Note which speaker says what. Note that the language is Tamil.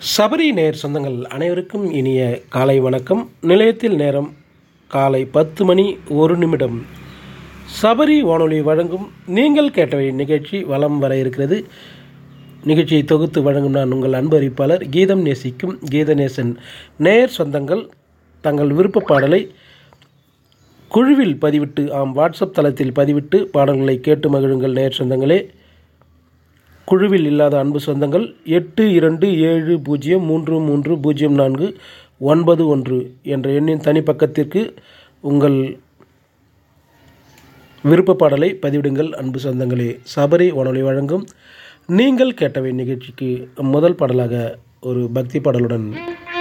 Speaker 1: சபரி நேர் சொந்தங்கள் அனைவருக்கும் இனிய காலை வணக்கம் நிலையத்தில் நேரம் காலை பத்து மணி ஒரு நிமிடம் சபரி வானொலி வழங்கும் நீங்கள் கேட்டவை நிகழ்ச்சி வலம் வர இருக்கிறது நிகழ்ச்சியை தொகுத்து வழங்கும் நான் உங்கள் அன்பு அறிவிப்பாளர் கீதம் நேசிக்கும் கீதநேசன் நேர் சொந்தங்கள் தங்கள் விருப்ப பாடலை குழுவில் பதிவிட்டு ஆம் வாட்ஸ்அப் தளத்தில் பதிவிட்டு பாடல்களை கேட்டு மகிழுங்கள் நேர் சொந்தங்களே குழுவில் இல்லாத அன்பு சொந்தங்கள் எட்டு இரண்டு ஏழு பூஜ்ஜியம் மூன்று மூன்று பூஜ்ஜியம் நான்கு ஒன்பது ஒன்று என்ற எண்ணின் தனிப்பக்கத்திற்கு உங்கள் விருப்ப பாடலை பதிவிடுங்கள் அன்பு சொந்தங்களே சபரி வானொலி வழங்கும் நீங்கள் கேட்டவை நிகழ்ச்சிக்கு முதல் பாடலாக ஒரு பக்தி பாடலுடன்